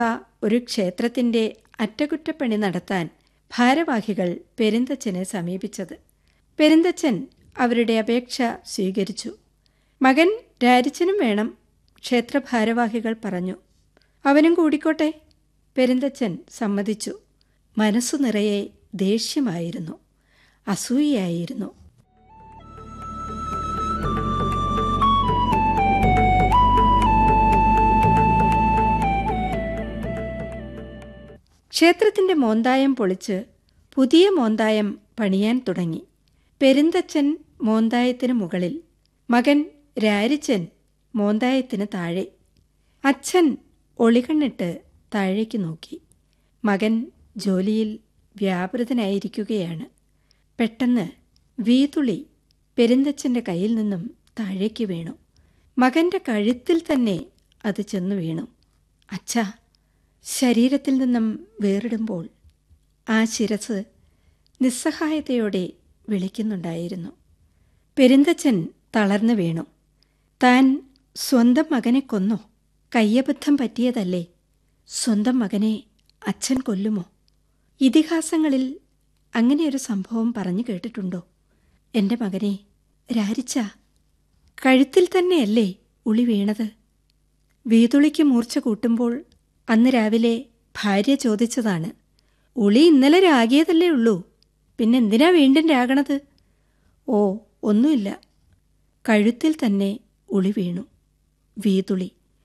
ഒരു ക്ഷേത്രത്തിന്റെ അറ്റകുറ്റപ്പണി നടത്താൻ ഭാരവാഹികൾ പെരുന്തച്ചനെ സമീപിച്ചത് പെരുന്തച്ചൻ അവരുടെ അപേക്ഷ സ്വീകരിച്ചു മകൻ രാരിച്ചനും വേണം ക്ഷേത്രഭാരവാഹികൾ പറഞ്ഞു അവനും കൂടിക്കോട്ടെ പെരുന്തച്ചൻ സമ്മതിച്ചു മനസ്സു നിറയെ ദേഷ്യമായിരുന്നു അസൂയയായിരുന്നു ക്ഷേത്രത്തിന്റെ മോന്തായം പൊളിച്ച് പുതിയ മോന്തായം പണിയാൻ തുടങ്ങി പെരുന്തച്ചൻ മോന്തായത്തിന് മുകളിൽ മകൻ രാരിച്ചൻ മോന്തായത്തിന് താഴെ അച്ഛൻ ഒളികണ്ണിട്ട് താഴേക്ക് നോക്കി മകൻ ജോലിയിൽ വ്യാപൃതനായിരിക്കുകയാണ് പെട്ടെന്ന് വീതുളി പെരുന്തച്ചൻ്റെ കയ്യിൽ നിന്നും താഴേക്ക് വീണു മകന്റെ കഴുത്തിൽ തന്നെ അത് ചെന്നു വീണു അച്ഛാ ശരീരത്തിൽ നിന്നും വേറിടുമ്പോൾ ആ ശിരസ് നിസ്സഹായതയോടെ വിളിക്കുന്നുണ്ടായിരുന്നു പെരുന്തച്ചൻ തളർന്നു വീണു താൻ സ്വന്തം മകനെ കൊന്നോ കയ്യബദ്ധം പറ്റിയതല്ലേ സ്വന്തം മകനെ അച്ഛൻ കൊല്ലുമോ ഇതിഹാസങ്ങളിൽ അങ്ങനെയൊരു സംഭവം പറഞ്ഞു കേട്ടിട്ടുണ്ടോ എൻ്റെ മകനെ രാരിച്ച കഴുത്തിൽ തന്നെയല്ലേ ഉളി വീണത് വീതുളിക്ക് മൂർച്ച കൂട്ടുമ്പോൾ അന്ന് രാവിലെ ഭാര്യ ചോദിച്ചതാണ് ഉളി ഇന്നലെ രാഗിയതല്ലേ ഉള്ളൂ പിന്നെന്തിനാ വീണ്ടും രാഗണത് ഓ ഒന്നുമില്ല കഴുത്തിൽ തന്നെ ഉളി വീണു വീതുളി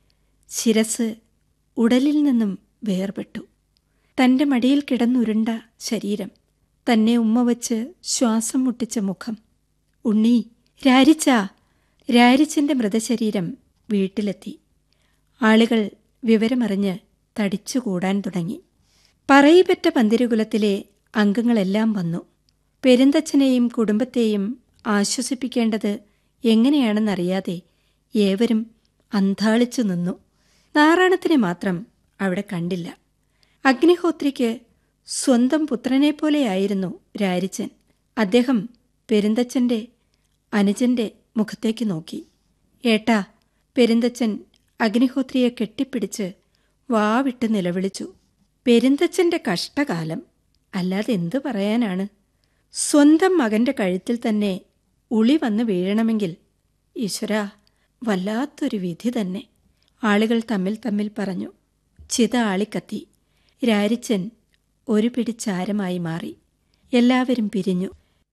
ശിരസ് ഉടലിൽ നിന്നും വേർപെട്ടു തൻ്റെ മടിയിൽ കിടന്നുരുണ്ട ശരീരം തന്നെ ഉമ്മ വച്ച് ശ്വാസം മുട്ടിച്ച മുഖം ഉണ്ണി രാരിച്ച രാരിച്ചൻ്റെ മൃതശരീരം വീട്ടിലെത്തി ആളുകൾ വിവരമറിഞ്ഞ് തടിച്ചുകൂടാൻ തുടങ്ങി പറയിപ്പറ്റ പന്തിരുകുലത്തിലെ അംഗങ്ങളെല്ലാം വന്നു പെരുന്തച്ഛനെയും കുടുംബത്തെയും ആശ്വസിപ്പിക്കേണ്ടത് എങ്ങനെയാണെന്നറിയാതെ ഏവരും അന്താളിച്ചു നിന്നു നാറാണത്തിനെ മാത്രം അവിടെ കണ്ടില്ല അഗ്നിഹോത്രിക്ക് സ്വന്തം പുത്രനെപ്പോലെയായിരുന്നു രാരിച്ചൻ അദ്ദേഹം പെരുന്തച്ഛൻ്റെ അനുജന്റെ മുഖത്തേക്ക് നോക്കി ഏട്ടാ പെരുന്തച്ഛൻ അഗ്നിഹോത്രിയെ കെട്ടിപ്പിടിച്ച് വാവിട്ട് നിലവിളിച്ചു പെരുന്തച്ഛൻ്റെ കഷ്ടകാലം അല്ലാതെ എന്തു പറയാനാണ് സ്വന്തം മകന്റെ കഴുത്തിൽ തന്നെ ഉളി വന്ന് വീഴണമെങ്കിൽ ഈശ്വര വല്ലാത്തൊരു വിധി തന്നെ ആളുകൾ തമ്മിൽ തമ്മിൽ പറഞ്ഞു ചിത ആളിക്കത്തി രാരിച്ചൻ ഒരു പിടി ചാരമായി മാറി എല്ലാവരും പിരിഞ്ഞു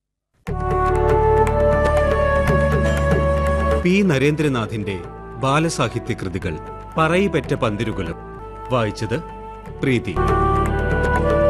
പി നരേന്ദ്രനാഥിന്റെ ബാലസാഹിത്യ കൃതികൾ പറയിപെറ്റ പന്തിരുകുലം വായിച്ചത് പ്രീതി